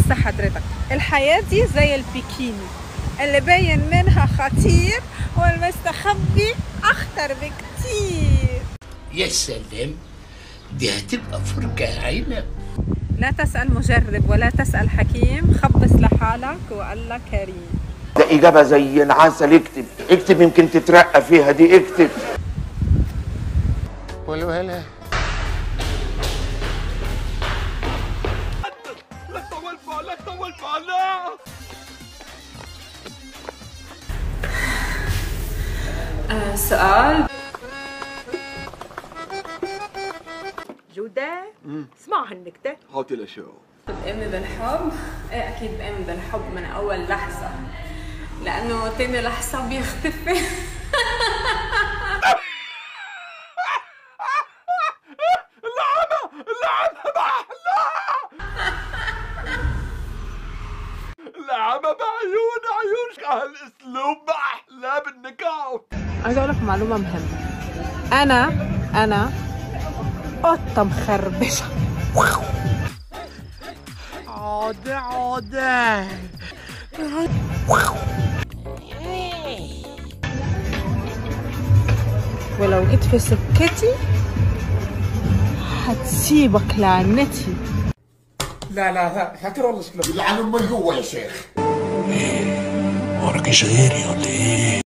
بص حضرتك الحياة دي زي البيكيني اللي باين منها خطير والمستخبي أخطر بكتير يا سلام دي هتبقى فرجة عنب لا تسأل مجرب ولا تسأل حكيم خبص لحالك وقال كريم ده إجابة زي العسل اكتب اكتب يمكن تترقى فيها دي اكتب والولا سؤال جودة اسمع هالنكتة هات لها شو بتأمن بالحب؟ ايه أكيد بأمن بالحب من أول لحظة لأنه تاني لحظة بيختفي لعبة بعيون عيون هالاسلوب احلى بالنكاوت عايزة أقول لك معلومة مهمة أنا أنا قطة مخربشة عودة عودة ولو جيت في سكتي هتسيبك لعنتي لا لا لا فاكر والله شكله يلعن امك جوا يا شيخ وراكيش غيري ولا ايه